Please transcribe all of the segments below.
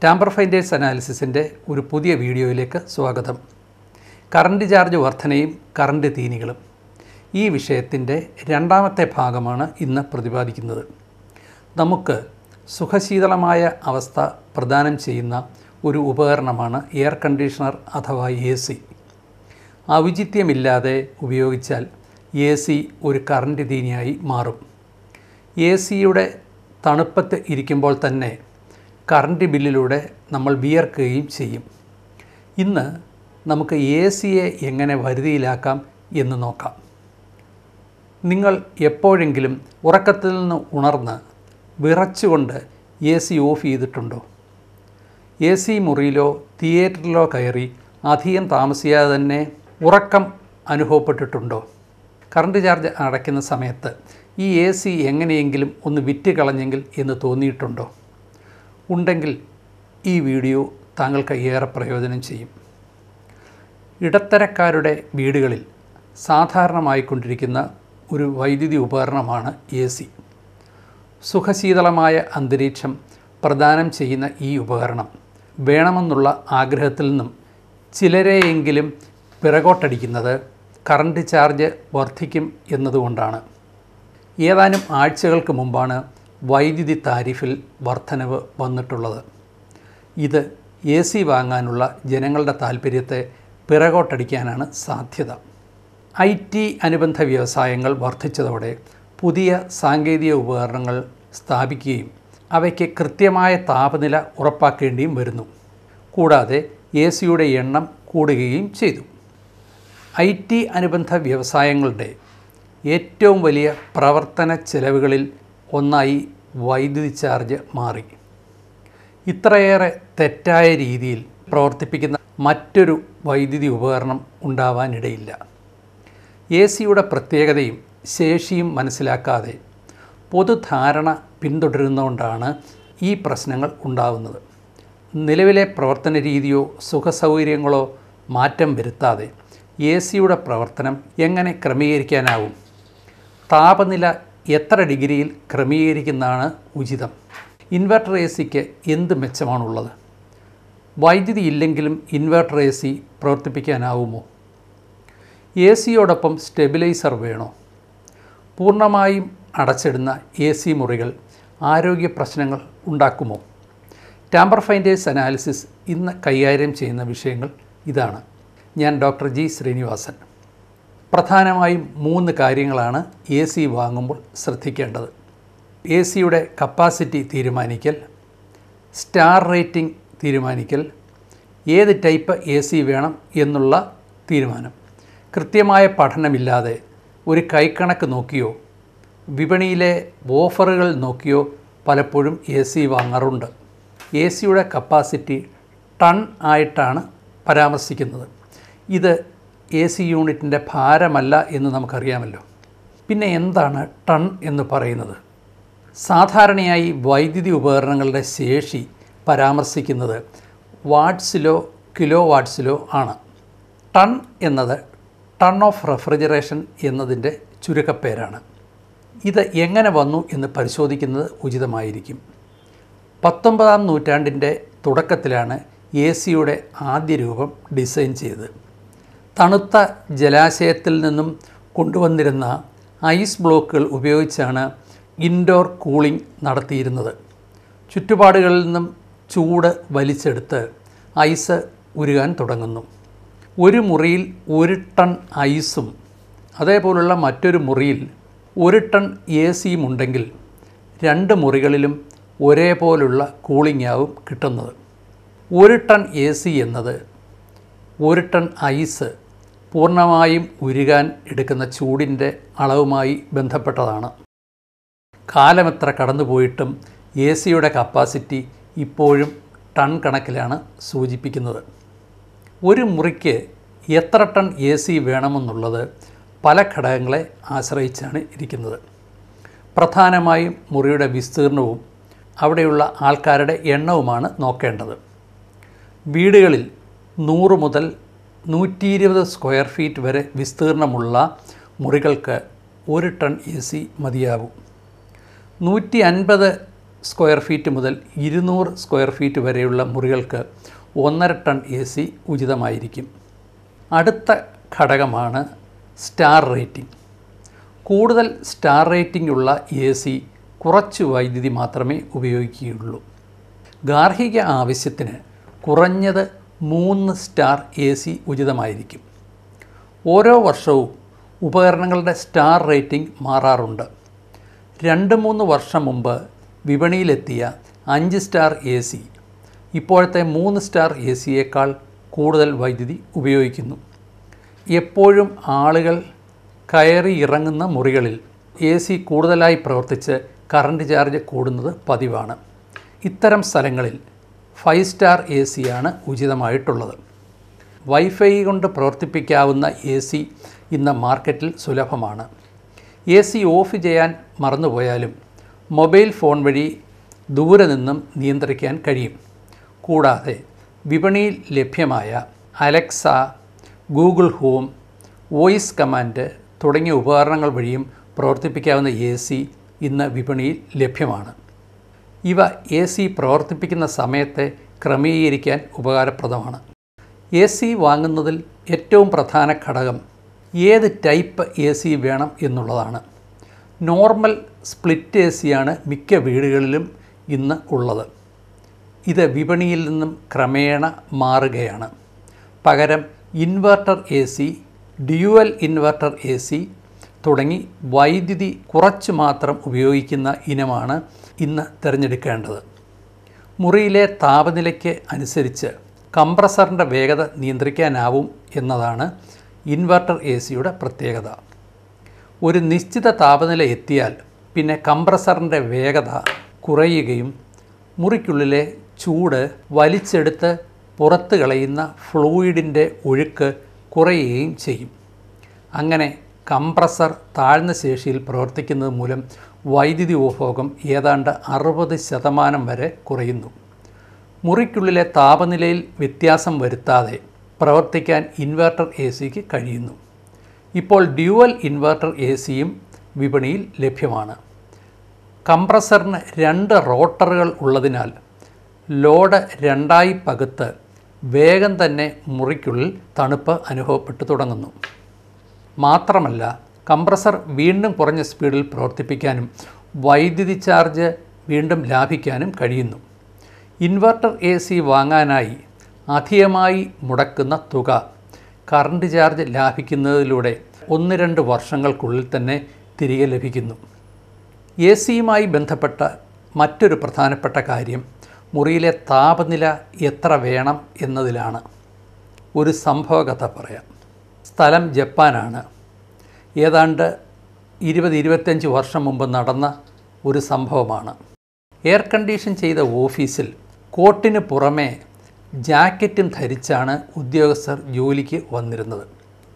tamper finders അനാലിസിസിൻ്റെ ഒരു പുതിയ വീഡിയോയിലേക്ക് സ്വാഗതം കറണ്ട് ചാർജ് വർധനയും കറണ്ട് തീനികളും ഈ വിഷയത്തിൻ്റെ രണ്ടാമത്തെ ഭാഗമാണ് ഇന്ന് പ്രതിപാദിക്കുന്നത് നമുക്ക് സുഖശീതളമായ അവസ്ഥ പ്രദാനം ചെയ്യുന്ന ഒരു ഉപകരണമാണ് എയർ കണ്ടീഷണർ അഥവാ എ സി ഔചിത്യമില്ലാതെ ഉപയോഗിച്ചാൽ എ സി ഒരു കറണ്ട് തീനിയായി മാറും എ സിയുടെ തണുപ്പത്ത് ഇരിക്കുമ്പോൾ തന്നെ കറണ്ട് ബില്ലിലൂടെ നമ്മൾ വിയർക്കുകയും ചെയ്യും ഇന്ന് നമുക്ക് എ സിയെ എങ്ങനെ വരുതിയിലാക്കാം എന്ന് നോക്കാം നിങ്ങൾ എപ്പോഴെങ്കിലും ഉറക്കത്തിൽ നിന്ന് ഉണർന്ന് വിറച്ചുകൊണ്ട് എ സി ഓഫ് ചെയ്തിട്ടുണ്ടോ എ സി മുറിയിലോ തിയേറ്ററിലോ കയറി അധികം താമസിയാതെ തന്നെ ഉറക്കം അനുഭവപ്പെട്ടിട്ടുണ്ടോ കറണ്ട് ചാർജ് അടയ്ക്കുന്ന സമയത്ത് ഈ എ സി എങ്ങനെയെങ്കിലും ഒന്ന് വിറ്റ് കളഞ്ഞെങ്കിൽ എന്ന് തോന്നിയിട്ടുണ്ടോ ഉണ്ടെങ്കിൽ ഈ വീഡിയോ താങ്കൾക്ക് ഏറെ പ്രയോജനം ചെയ്യും ഇടത്തരക്കാരുടെ വീടുകളിൽ സാധാരണമായിക്കൊണ്ടിരിക്കുന്ന ഒരു വൈദ്യുതി ഉപകരണമാണ് എ സി സുഖശീതളമായ അന്തരീക്ഷം പ്രദാനം ചെയ്യുന്ന ഈ ഉപകരണം വേണമെന്നുള്ള ആഗ്രഹത്തിൽ നിന്നും ചിലരെയെങ്കിലും പിറകോട്ടടിക്കുന്നത് കറണ്ട് ചാർജ് വർദ്ധിക്കും എന്നതുകൊണ്ടാണ് ഏതാനും ആഴ്ചകൾക്ക് മുമ്പാണ് വൈദ്യുതി താരിഫിൽ വർധനവ് വന്നിട്ടുള്ളത് ഇത് എ സി വാങ്ങാനുള്ള ജനങ്ങളുടെ താൽപ്പര്യത്തെ പിറകോട്ടടിക്കാനാണ് സാധ്യത ഐ ടി അനുബന്ധ വ്യവസായങ്ങൾ വർദ്ധിച്ചതോടെ പുതിയ സാങ്കേതിക ഉപകരണങ്ങൾ സ്ഥാപിക്കുകയും അവയ്ക്ക് കൃത്യമായ താപനില ഉറപ്പാക്കേണ്ടിയും വരുന്നു കൂടാതെ എ സിയുടെ എണ്ണം കൂടുകയും ചെയ്തു ഐ ടി അനുബന്ധ വ്യവസായങ്ങളുടെ ഏറ്റവും വലിയ പ്രവർത്തന ചെലവുകളിൽ ഒന്നായി വൈദ്യുതി ചാർജ് മാറി ഇത്രയേറെ തെറ്റായ രീതിയിൽ പ്രവർത്തിപ്പിക്കുന്ന മറ്റൊരു വൈദ്യുതി ഉപകരണം ഉണ്ടാവാനിടയില്ല എ സിയുടെ പ്രത്യേകതയും ശേഷിയും മനസ്സിലാക്കാതെ പൊതുധാരണ പിന്തുടരുന്നതുകൊണ്ടാണ് ഈ പ്രശ്നങ്ങൾ ഉണ്ടാകുന്നത് നിലവിലെ പ്രവർത്തന രീതിയോ സുഖസൗകര്യങ്ങളോ മാറ്റം വരുത്താതെ എ സിയുടെ പ്രവർത്തനം എങ്ങനെ ക്രമീകരിക്കാനാവും താപനില എത്ര ഡിഗ്രിയിൽ ക്രമീകരിക്കുന്നതാണ് ഉചിതം ഇൻവെർട്ടർ എ സിക്ക് എന്ത് മെച്ചമാണുള്ളത് വൈദ്യുതി ഇല്ലെങ്കിലും ഇൻവെർട്ടർ എ സി പ്രവർത്തിപ്പിക്കാനാവുമോ എ സിയോടൊപ്പം സ്റ്റെബിലൈസർ വേണോ പൂർണ്ണമായും അടച്ചിടുന്ന എ സി മുറികൾ ആരോഗ്യ പ്രശ്നങ്ങൾ ഉണ്ടാക്കുമോ ടാമ്പർ ഫൈൻഡേഴ്സ് അനാലിസിസ് ഇന്ന് കൈകാര്യം ചെയ്യുന്ന വിഷയങ്ങൾ ഇതാണ് ഞാൻ ഡോക്ടർ ജി ശ്രീനിവാസൻ പ്രധാനമായും മൂന്ന് കാര്യങ്ങളാണ് എ സി വാങ്ങുമ്പോൾ ശ്രദ്ധിക്കേണ്ടത് എ സിയുടെ കപ്പാസിറ്റി തീരുമാനിക്കൽ സ്റ്റാർ റേറ്റിംഗ് തീരുമാനിക്കൽ ഏത് ടൈപ്പ് എ സി വേണം എന്നുള്ള തീരുമാനം കൃത്യമായ പഠനമില്ലാതെ ഒരു കൈക്കണക്ക് നോക്കിയോ വിപണിയിലെ ഓഫറുകൾ നോക്കിയോ പലപ്പോഴും എ സി വാങ്ങാറുണ്ട് എ സിയുടെ കപ്പാസിറ്റി ടൺ ആയിട്ടാണ് പരാമർശിക്കുന്നത് ഇത് എ സി യൂണിറ്റിൻ്റെ ഭാരമല്ല എന്ന് നമുക്കറിയാമല്ലോ പിന്നെ എന്താണ് ടൺ എന്ന് പറയുന്നത് സാധാരണയായി വൈദ്യുതി ഉപകരണങ്ങളുടെ ശേഷി പരാമർശിക്കുന്നത് വാട്ട്സിലോ കിലോ വാട്ട്സിലോ ആണ് ടൺ എന്നത് ടൺ ഓഫ് റെഫ്രിജറേഷൻ എന്നതിൻ്റെ ചുരുക്കപ്പേരാണ് ഇത് എങ്ങനെ വന്നു എന്ന് പരിശോധിക്കുന്നത് ഉചിതമായിരിക്കും പത്തൊമ്പതാം നൂറ്റാണ്ടിൻ്റെ തുടക്കത്തിലാണ് എ സിയുടെ ആദ്യ രൂപം ഡിസൈൻ ചെയ്തത് തണുത്ത ജലാശയത്തിൽ നിന്നും കൊണ്ടുവന്നിരുന്ന ഐസ് ബ്ലോക്കുകൾ ഉപയോഗിച്ചാണ് ഇൻഡോർ കൂളിംഗ് നടത്തിയിരുന്നത് ചുറ്റുപാടുകളിൽ നിന്നും ചൂട് വലിച്ചെടുത്ത് ഐസ് ഉരുകാൻ തുടങ്ങുന്നു ഒരു മുറിയിൽ ഒരു ടൺ ഐസും അതേപോലുള്ള മറ്റൊരു മുറിയിൽ ഒരു ടൺ എ സിയും ഉണ്ടെങ്കിൽ രണ്ട് മുറികളിലും ഒരേപോലുള്ള കൂളിംഗ് ആവും കിട്ടുന്നത് ഒരു ടൺ എ സി എന്നത് ഒരു ടൺ ഐസ് പൂർണ്ണമായും ഉരുകാൻ എടുക്കുന്ന ചൂടിൻ്റെ അളവുമായി ബന്ധപ്പെട്ടതാണ് കാലമെത്ര കടന്നുപോയിട്ടും എ സിയുടെ കപ്പാസിറ്റി ഇപ്പോഴും ടൺ കണക്കിലാണ് സൂചിപ്പിക്കുന്നത് ഒരു മുറിക്ക് എത്ര ടൺ എ സി വേണമെന്നുള്ളത് പല ഘടകങ്ങളെ ആശ്രയിച്ചാണ് ഇരിക്കുന്നത് പ്രധാനമായും മുറിയുടെ വിസ്തീർണവും അവിടെയുള്ള ആൾക്കാരുടെ എണ്ണവുമാണ് നോക്കേണ്ടത് വീടുകളിൽ നൂറ് മുതൽ നൂറ്റി ഇരുപത് സ്ക്വയർ ഫീറ്റ് വരെ വിസ്തീർണമുള്ള മുറികൾക്ക് ഒരു ടൺ എ സി മതിയാവും നൂറ്റി അൻപത് സ്ക്വയർ ഫീറ്റ് മുതൽ ഇരുന്നൂറ് സ്ക്വയർ ഫീറ്റ് വരെയുള്ള മുറികൾക്ക് ഒന്നര ടൺ എ സി ഉചിതമായിരിക്കും അടുത്ത ഘടകമാണ് സ്റ്റാർ റേറ്റിംഗ് കൂടുതൽ സ്റ്റാർ റേറ്റിംഗ് ഉള്ള എ സി കുറച്ച് വൈദ്യുതി മാത്രമേ ഉപയോഗിക്കുകയുള്ളൂ ഗാർഹിക ആവശ്യത്തിന് കുറഞ്ഞത് മൂന്ന് സ്റ്റാർ എ സി ഉചിതമായിരിക്കും ഓരോ വർഷവും ഉപകരണങ്ങളുടെ സ്റ്റാർ റേറ്റിംഗ് മാറാറുണ്ട് രണ്ട് മൂന്ന് വർഷം മുമ്പ് വിപണിയിലെത്തിയ അഞ്ച് സ്റ്റാർ എ സി ഇപ്പോഴത്തെ മൂന്ന് സ്റ്റാർ എ സിയേക്കാൾ കൂടുതൽ വൈദ്യുതി ഉപയോഗിക്കുന്നു എപ്പോഴും ആളുകൾ കയറി ഇറങ്ങുന്ന മുറികളിൽ എ സി കൂടുതലായി പ്രവർത്തിച്ച് കറണ്ട് ചാർജ് കൂടുന്നത് പതിവാണ് ഇത്തരം സ്ഥലങ്ങളിൽ ഫൈവ് സ്റ്റാർ എ സിയാണ് ഉചിതമായിട്ടുള്ളത് വൈഫൈ കൊണ്ട് പ്രവർത്തിപ്പിക്കാവുന്ന എ സി ഇന്ന് മാർക്കറ്റിൽ സുലഭമാണ് എ സി ഓഫ് ചെയ്യാൻ മറന്നുപോയാലും മൊബൈൽ ഫോൺ വഴി ദൂരെ നിന്നും നിയന്ത്രിക്കാൻ കഴിയും കൂടാതെ വിപണിയിൽ ലഭ്യമായ Alexa Google home voice command തുടങ്ങിയ ഉപകരണങ്ങൾ വഴിയും പ്രവർത്തിപ്പിക്കാവുന്ന എ സി ഇന്ന് വിപണിയിൽ ലഭ്യമാണ് ഇവ എ സി പ്രവർത്തിപ്പിക്കുന്ന സമയത്തെ ക്രമീകരിക്കാൻ ഉപകാരപ്രദമാണ് എ സി വാങ്ങുന്നതിൽ ഏറ്റവും പ്രധാന ഘടകം ഏത് ടൈപ്പ് എ സി വേണം എന്നുള്ളതാണ് നോർമൽ സ്പ്ലിറ്റ് എ സിയാണ് മിക്ക വീടുകളിലും ഇന്ന് ഉള്ളത് ഇത് വിപണിയിൽ നിന്നും ക്രമേണ മാറുകയാണ് പകരം inverter A C dual inverter A C തുടങ്ങി വൈദ്യുതി കുറച്ച് മാത്രം ഉപയോഗിക്കുന്ന ഇനമാണ് ഇന്ന് തിരഞ്ഞെടുക്കേണ്ടത് മുറിയിലെ താപനിലയ്ക്ക് അനുസരിച്ച് കംപ്രസറിൻ്റെ വേഗത നിയന്ത്രിക്കാനാവും എന്നതാണ് ഇൻവെർട്ടർ എ സിയുടെ പ്രത്യേകത ഒരു നിശ്ചിത താപനില എത്തിയാൽ പിന്നെ കംപ്രസറിൻ്റെ വേഗത കുറയുകയും മുറിക്കുള്ളിലെ ചൂട് വലിച്ചെടുത്ത് പുറത്ത് കളയുന്ന ഫ്ലൂയിഡിൻ്റെ ഒഴുക്ക് കുറയുകയും ചെയ്യും അങ്ങനെ കംപ്രസർ താഴ്ന്ന ശേഷിയിൽ പ്രവർത്തിക്കുന്നത് മൂലം വൈദ്യുതി ഉപഭോഗം ഏതാണ്ട് അറുപത് ശതമാനം വരെ കുറയുന്നു മുറിക്കുള്ളിലെ താപനിലയിൽ വ്യത്യാസം വരുത്താതെ പ്രവർത്തിക്കാൻ ഇൻവെർട്ടർ എ സിക്ക് കഴിയുന്നു ഇപ്പോൾ ഡ്യുവൽ ഇൻവെർട്ടർ എ സിയും വിപണിയിൽ ലഭ്യമാണ് കംപ്രസറിന് രണ്ട് റോട്ടറുകൾ ഉള്ളതിനാൽ ലോഡ് രണ്ടായി പകുത്ത് വേഗം തന്നെ മുറിക്കുള്ളിൽ തണുപ്പ് അനുഭവപ്പെട്ടു തുടങ്ങുന്നു മാത്രമല്ല കംപ്രസർ വീണ്ടും കുറഞ്ഞ സ്പീഡിൽ പ്രവർത്തിപ്പിക്കാനും വൈദ്യുതി ചാർജ് വീണ്ടും ലാഭിക്കാനും കഴിയുന്നു ഇൻവെർട്ടർ എ സി വാങ്ങാനായി അധികമായി മുടക്കുന്ന തുക കറണ്ട് ചാർജ് ലാഭിക്കുന്നതിലൂടെ ഒന്ന് രണ്ട് വർഷങ്ങൾക്കുള്ളിൽ തന്നെ തിരികെ ലഭിക്കുന്നു എ സിയുമായി ബന്ധപ്പെട്ട മറ്റൊരു പ്രധാനപ്പെട്ട കാര്യം മുറിയിലെ താപനില എത്ര വേണം എന്നതിലാണ് ഒരു സംഭവകഥ പറയാം സ്ഥലം ജപ്പാനാണ് ഏതാണ്ട് ഇരുപത് ഇരുപത്തഞ്ച് വർഷം മുമ്പ് നടന്ന ഒരു സംഭവമാണ് എയർ കണ്ടീഷൻ ചെയ്ത ഓഫീസിൽ കോട്ടിന് പുറമേ ജാക്കറ്റും ധരിച്ചാണ് ഉദ്യോഗസ്ഥർ ജോലിക്ക് വന്നിരുന്നത്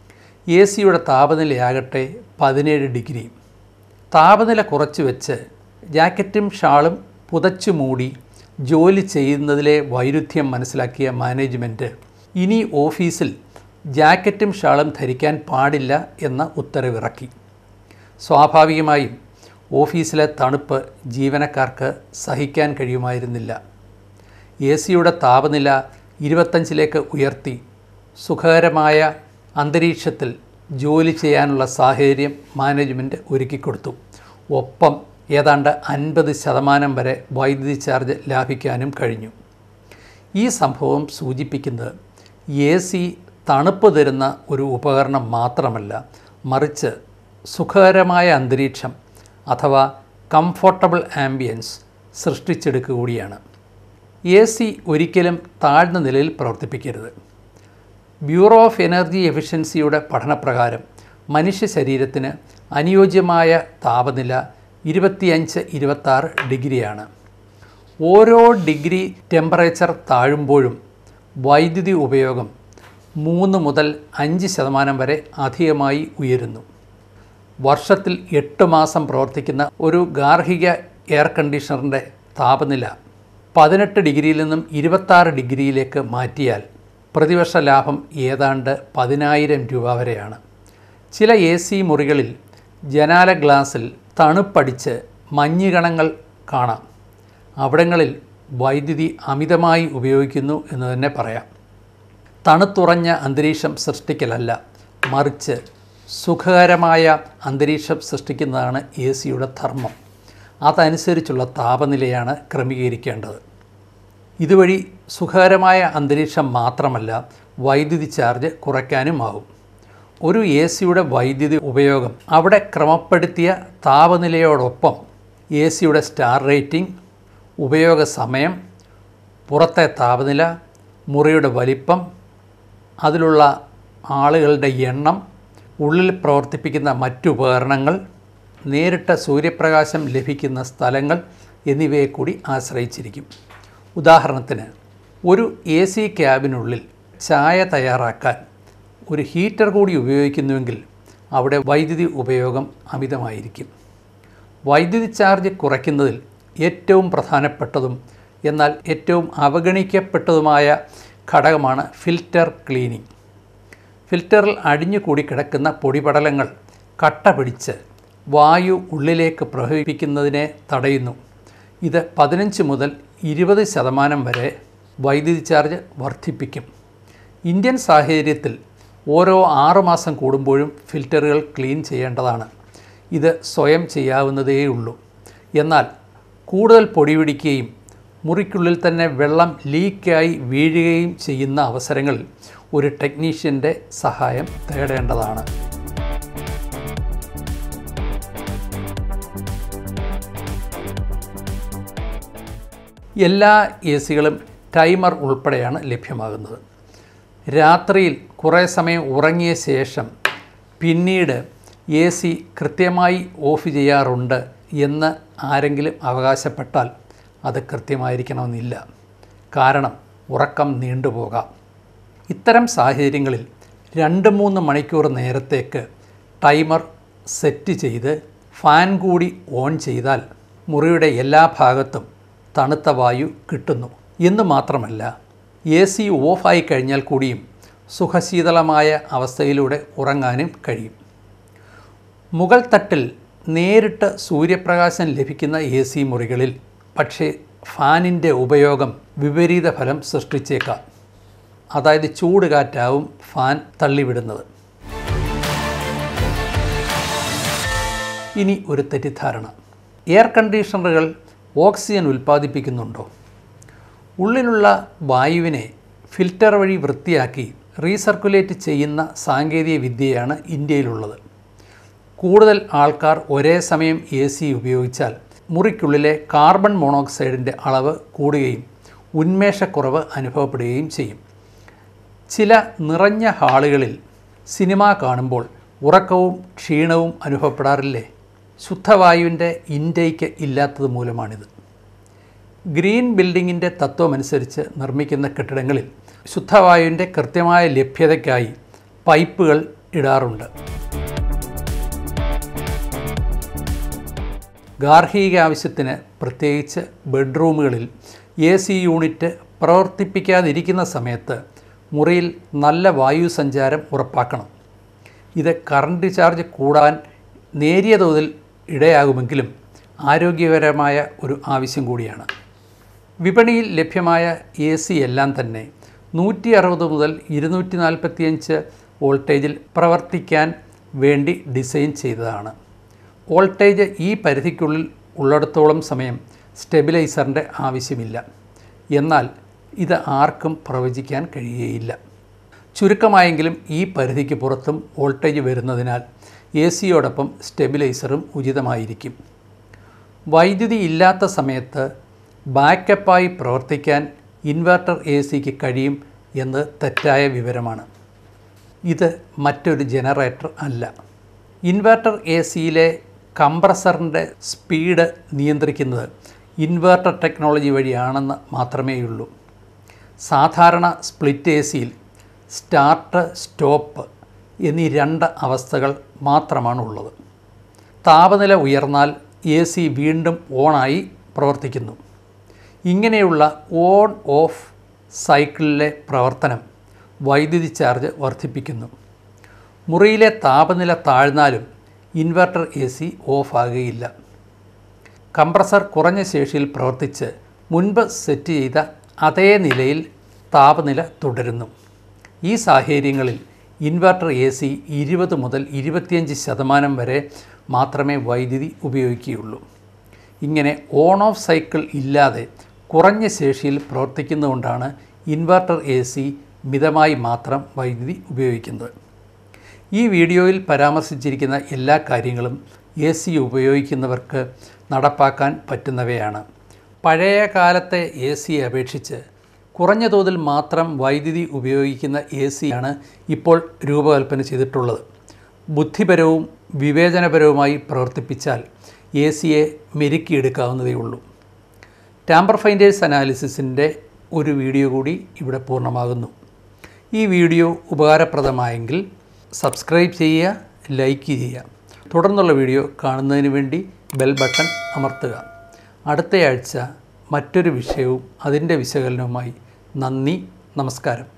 എ സിയുടെ താപനിലയാകട്ടെ പതിനേഴ് ഡിഗ്രി താപനില കുറച്ച് വെച്ച് ജാക്കറ്റും ഷാളും പുതച്ചു മൂടി ജോലി ചെയ്യുന്നതിലെ വൈരുദ്ധ്യം മനസ്സിലാക്കിയ മാനേജ്മെൻറ്റ് ഇനി ഓഫീസിൽ ജാക്കറ്റും ഷാളും ധരിക്കാൻ പാടില്ല എന്ന ഉത്തരവിറക്കി സ്വാഭാവികമായും ഓഫീസിലെ തണുപ്പ് ജീവനക്കാർക്ക് സഹിക്കാൻ കഴിയുമായിരുന്നില്ല എ സിയുടെ താപനില ഇരുപത്തഞ്ചിലേക്ക് ഉയർത്തി സുഖകരമായ അന്തരീക്ഷത്തിൽ ജോലി ചെയ്യാനുള്ള സാഹചര്യം മാനേജ്മെൻറ്റ് ഒരുക്കിക്കൊടുത്തു ഒപ്പം ഏതാണ്ട് അൻപത് ശതമാനം വരെ വൈദ്യുതി ചാർജ് ലാഭിക്കാനും കഴിഞ്ഞു ഈ സംഭവം സൂചിപ്പിക്കുന്നത് എ സി തണുപ്പ് തരുന്ന ഒരു ഉപകരണം മാത്രമല്ല മറിച്ച് സുഖകരമായ അന്തരീക്ഷം അഥവാ കംഫോർട്ടബിൾ ആംബിയൻസ് സൃഷ്ടിച്ചെടുക്കുക കൂടിയാണ് എ സി ഒരിക്കലും താഴ്ന്ന നിലയിൽ പ്രവർത്തിപ്പിക്കരുത് ബ്യൂറോ ഓഫ് എനർജി എഫിഷ്യൻസിയുടെ പഠനപ്രകാരം മനുഷ്യ ശരീരത്തിന് അനുയോജ്യമായ താപനില ഇരുപത്തിയഞ്ച് ഇരുപത്താറ് ഡിഗ്രിയാണ് ഓരോ ഡിഗ്രി ടെമ്പറേച്ചർ താഴുമ്പോഴും വൈദ്യുതി ഉപയോഗം മൂന്ന് മുതൽ അഞ്ച് ശതമാനം വരെ അധികമായി ഉയരുന്നു വർഷത്തിൽ എട്ട് മാസം പ്രവർത്തിക്കുന്ന ഒരു ഗാർഹിക എയർ കണ്ടീഷണറിൻ്റെ താപനില പതിനെട്ട് ഡിഗ്രിയിൽ നിന്നും ഇരുപത്താറ് ഡിഗ്രിയിലേക്ക് മാറ്റിയാൽ പ്രതിവർഷ ലാഭം ഏതാണ്ട് പതിനായിരം രൂപ വരെയാണ് ചില എ സി മുറികളിൽ ജനാല ഗ്ലാസിൽ തണുപ്പടിച്ച് മഞ്ഞുകണങ്ങൾ കാണാം അവിടങ്ങളിൽ വൈദ്യുതി അമിതമായി ഉപയോഗിക്കുന്നു എന്ന് തന്നെ പറയാം തണുത്തുറഞ്ഞ അന്തരീക്ഷം സൃഷ്ടിക്കലല്ല മറിച്ച് സുഖകരമായ അന്തരീക്ഷം സൃഷ്ടിക്കുന്നതാണ് എ സിയുടെ ധർമ്മം അതനുസരിച്ചുള്ള താപനിലയാണ് ക്രമീകരിക്കേണ്ടത് ഇതുവഴി സുഖകരമായ അന്തരീക്ഷം മാത്രമല്ല വൈദ്യുതി ചാർജ് കുറയ്ക്കാനുമാവും ഒരു എ സിയുടെ വൈദ്യുതി ഉപയോഗം അവിടെ ക്രമപ്പെടുത്തിയ താപനിലയോടൊപ്പം എ സിയുടെ സ്റ്റാർ റേറ്റിംഗ് ഉപയോഗ സമയം പുറത്തെ താപനില മുറിയുടെ വലിപ്പം അതിലുള്ള ആളുകളുടെ എണ്ണം ഉള്ളിൽ പ്രവർത്തിപ്പിക്കുന്ന മറ്റു ഉപകരണങ്ങൾ നേരിട്ട സൂര്യപ്രകാശം ലഭിക്കുന്ന സ്ഥലങ്ങൾ എന്നിവയെ കൂടി ആശ്രയിച്ചിരിക്കും ഉദാഹരണത്തിന് ഒരു എ സി ക്യാബിനുള്ളിൽ ചായ തയ്യാറാക്കാൻ ഒരു ഹീറ്റർ കൂടി ഉപയോഗിക്കുന്നുവെങ്കിൽ അവിടെ വൈദ്യുതി ഉപയോഗം അമിതമായിരിക്കും വൈദ്യുതി ചാർജ് കുറയ്ക്കുന്നതിൽ ഏറ്റവും പ്രധാനപ്പെട്ടതും എന്നാൽ ഏറ്റവും അവഗണിക്കപ്പെട്ടതുമായ ഘടകമാണ് ഫിൽറ്റർ ക്ലീനിങ് ഫിൽറ്ററിൽ അടിഞ്ഞുകൂടി കിടക്കുന്ന പൊടിപടലങ്ങൾ കട്ട പിടിച്ച് വായു ഉള്ളിലേക്ക് പ്രവഹിപ്പിക്കുന്നതിനെ തടയുന്നു ഇത് പതിനഞ്ച് മുതൽ ഇരുപത് ശതമാനം വരെ വൈദ്യുതി ചാർജ് വർദ്ധിപ്പിക്കും ഇന്ത്യൻ സാഹചര്യത്തിൽ ഓരോ ആറുമാസം കൂടുമ്പോഴും ഫിൽറ്ററുകൾ ക്ലീൻ ചെയ്യേണ്ടതാണ് ഇത് സ്വയം ചെയ്യാവുന്നതേയുള്ളൂ എന്നാൽ കൂടുതൽ പൊടി പിടിക്കുകയും മുറിക്കുള്ളിൽ തന്നെ വെള്ളം ലീക്കായി വീഴുകയും ചെയ്യുന്ന അവസരങ്ങളിൽ ഒരു ടെക്നീഷ്യൻ്റെ സഹായം തേടേണ്ടതാണ് എല്ലാ എ സികളും ടൈമർ ഉൾപ്പെടെയാണ് ലഭ്യമാകുന്നത് രാത്രിയിൽ കുറേ സമയം ഉറങ്ങിയ ശേഷം പിന്നീട് എ സി കൃത്യമായി ഓഫ് ചെയ്യാറുണ്ട് എന്ന് ആരെങ്കിലും അവകാശപ്പെട്ടാൽ അത് കൃത്യമായിരിക്കണമെന്നില്ല കാരണം ഉറക്കം നീണ്ടുപോകാം ഇത്തരം സാഹചര്യങ്ങളിൽ രണ്ട് മൂന്ന് മണിക്കൂർ നേരത്തേക്ക് ടൈമർ സെറ്റ് ചെയ്ത് ഫാൻ കൂടി ഓൺ ചെയ്താൽ മുറിയുടെ എല്ലാ ഭാഗത്തും തണുത്ത വായു കിട്ടുന്നു എന്ന് മാത്രമല്ല എ സി ഓഫായി കഴിഞ്ഞാൽ കൂടിയും സുഖശീതളമായ അവസ്ഥയിലൂടെ ഉറങ്ങാനും കഴിയും മുകൾ തട്ടിൽ നേരിട്ട് സൂര്യപ്രകാശം ലഭിക്കുന്ന എ സി മുറികളിൽ പക്ഷേ ഫാനിൻ്റെ ഉപയോഗം വിപരീത ഫലം സൃഷ്ടിച്ചേക്കാം അതായത് ചൂട് കാറ്റാവും ഫാൻ തള്ളിവിടുന്നത് ഇനി ഒരു തെറ്റിദ്ധാരണ എയർ കണ്ടീഷണറുകൾ ഓക്സിജൻ ഉൽപ്പാദിപ്പിക്കുന്നുണ്ടോ ഉള്ളിലുള്ള വായുവിനെ ഫിൽറ്റർ വഴി വൃത്തിയാക്കി റീസർക്കുലേറ്റ് ചെയ്യുന്ന സാങ്കേതിക വിദ്യയാണ് ഇന്ത്യയിലുള്ളത് കൂടുതൽ ആൾക്കാർ ഒരേ സമയം എ സി ഉപയോഗിച്ചാൽ മുറിക്കുള്ളിലെ കാർബൺ മോണോക്സൈഡിൻ്റെ അളവ് കൂടുകയും ഉന്മേഷക്കുറവ് അനുഭവപ്പെടുകയും ചെയ്യും ചില നിറഞ്ഞ ഹാളുകളിൽ സിനിമ കാണുമ്പോൾ ഉറക്കവും ക്ഷീണവും അനുഭവപ്പെടാറില്ലേ ശുദ്ധവായുവിൻ്റെ ഇൻടേക്ക് ഇല്ലാത്തത് മൂലമാണിത് ഗ്രീൻ ബിൽഡിങ്ങിൻ്റെ തത്വമനുസരിച്ച് നിർമ്മിക്കുന്ന കെട്ടിടങ്ങളിൽ ശുദ്ധവായുവിൻ്റെ കൃത്യമായ ലഭ്യതയ്ക്കായി പൈപ്പുകൾ ഇടാറുണ്ട് ഗാർഹിക ആവശ്യത്തിന് പ്രത്യേകിച്ച് ബെഡ്റൂമുകളിൽ എ സി യൂണിറ്റ് പ്രവർത്തിപ്പിക്കാതിരിക്കുന്ന സമയത്ത് മുറിയിൽ നല്ല വായു സഞ്ചാരം ഉറപ്പാക്കണം ഇത് കറണ്ട് ചാർജ് കൂടാൻ നേരിയ തോതിൽ ഇടയാകുമെങ്കിലും ആരോഗ്യകരമായ ഒരു ആവശ്യം കൂടിയാണ് വിപണിയിൽ ലഭ്യമായ എ സി എല്ലാം തന്നെ നൂറ്റി അറുപത് മുതൽ ഇരുന്നൂറ്റി നാൽപ്പത്തിയഞ്ച് വോൾട്ടേജിൽ പ്രവർത്തിക്കാൻ വേണ്ടി ഡിസൈൻ ചെയ്തതാണ് വോൾട്ടേജ് ഈ പരിധിക്കുള്ളിൽ ഉള്ളിടത്തോളം സമയം സ്റ്റെബിലൈസറിൻ്റെ ആവശ്യമില്ല എന്നാൽ ഇത് ആർക്കും പ്രവചിക്കാൻ കഴിയുകയില്ല ചുരുക്കമായെങ്കിലും ഈ പരിധിക്ക് പുറത്തും വോൾട്ടേജ് വരുന്നതിനാൽ എ സിയോടൊപ്പം സ്റ്റെബിലൈസറും ഉചിതമായിരിക്കും വൈദ്യുതി ഇല്ലാത്ത സമയത്ത് ബാക്കപ്പായി പ്രവർത്തിക്കാൻ ഇൻവെർട്ടർ എ സിക്ക് കഴിയും എന്ന് തെറ്റായ വിവരമാണ് ഇത് മറ്റൊരു ജനറേറ്റർ അല്ല ഇൻവെർട്ടർ എ സിയിലെ കംപ്രസറിൻ്റെ സ്പീഡ് നിയന്ത്രിക്കുന്നത് ഇൻവെർട്ടർ ടെക്നോളജി വഴിയാണെന്ന് മാത്രമേയുള്ളൂ സാധാരണ സ്പ്ലിറ്റ് എ സിയിൽ സ്റ്റാർട്ട് സ്റ്റോപ്പ് എന്നീ രണ്ട് അവസ്ഥകൾ മാത്രമാണ് ഉള്ളത് താപനില ഉയർന്നാൽ എ സി വീണ്ടും ഓണായി പ്രവർത്തിക്കുന്നു ഇങ്ങനെയുള്ള ഓൺ ഓഫ് സൈക്കിളിലെ പ്രവർത്തനം വൈദ്യുതി ചാർജ് വർദ്ധിപ്പിക്കുന്നു മുറിയിലെ താപനില താഴ്ന്നാലും ഇൻവെർട്ടർ എ സി ഓഫാകുകയില്ല കംപ്രസർ കുറഞ്ഞ ശേഷിയിൽ പ്രവർത്തിച്ച് മുൻപ് സെറ്റ് ചെയ്ത അതേ നിലയിൽ താപനില തുടരുന്നു ഈ സാഹചര്യങ്ങളിൽ ഇൻവെർട്ടർ എ സി ഇരുപത് മുതൽ ഇരുപത്തിയഞ്ച് ശതമാനം വരെ മാത്രമേ വൈദ്യുതി ഉപയോഗിക്കുകയുള്ളൂ ഇങ്ങനെ ഓൺ ഓഫ് സൈക്കിൾ ഇല്ലാതെ കുറഞ്ഞ ശേഷിയിൽ പ്രവർത്തിക്കുന്നതുകൊണ്ടാണ് ഇൻവെർട്ടർ എ സി മിതമായി മാത്രം വൈദ്യുതി ഉപയോഗിക്കുന്നത് ഈ വീഡിയോയിൽ പരാമർശിച്ചിരിക്കുന്ന എല്ലാ കാര്യങ്ങളും എ സി ഉപയോഗിക്കുന്നവർക്ക് നടപ്പാക്കാൻ പറ്റുന്നവയാണ് പഴയ കാലത്തെ എ സിയെ അപേക്ഷിച്ച് കുറഞ്ഞ തോതിൽ മാത്രം വൈദ്യുതി ഉപയോഗിക്കുന്ന എ സിയാണ് ഇപ്പോൾ രൂപകൽപ്പന ചെയ്തിട്ടുള്ളത് ബുദ്ധിപരവും വിവേചനപരവുമായി പ്രവർത്തിപ്പിച്ചാൽ എ സിയെ മെരുക്കിയെടുക്കാവുന്നതേ ഉള്ളൂ ടാമ്പർ ഫൈൻഡേഴ്സ് അനാലിസിസിൻ്റെ ഒരു വീഡിയോ കൂടി ഇവിടെ പൂർണ്ണമാകുന്നു ഈ വീഡിയോ ഉപകാരപ്രദമായെങ്കിൽ സബ്സ്ക്രൈബ് ചെയ്യുക ലൈക്ക് ചെയ്യുക തുടർന്നുള്ള വീഡിയോ കാണുന്നതിന് വേണ്ടി ബെൽ ബട്ടൺ അമർത്തുക അടുത്തയാഴ്ച മറ്റൊരു വിഷയവും അതിൻ്റെ വിശകലനവുമായി നന്ദി നമസ്കാരം